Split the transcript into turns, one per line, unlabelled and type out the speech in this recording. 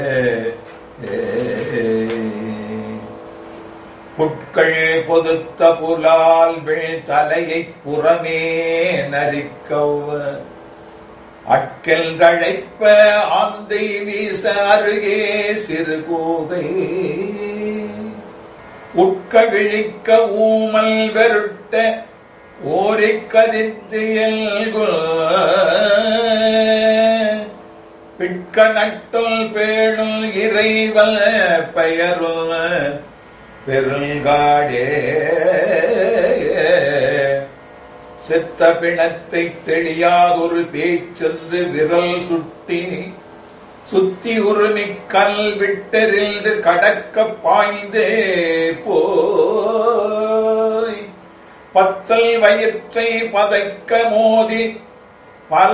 புட்கள் பொதுத்த புலால் வீழ் தலையைப் புறமே நரிக்கவ் அட்கல் தழைப்ப ஆந்தை வீச அருகே சிறு கூகை உட்க விழிக்க ஊமல் வெருட்ட ஓரிக் கதிர்த்து பிட்க நட்டுள் பேணுள் இறைவல் பெயருள் பெருங்காடே செத்த பிணத்தை தெளியாதொரு பேச்சென்று விரல் சுட்டி சுத்தி உருமி கல் விட்டெறிந்து கடக்க பாய்ந்தே போய் பத்தல் வயிற்றை பதைக்க மோதி பல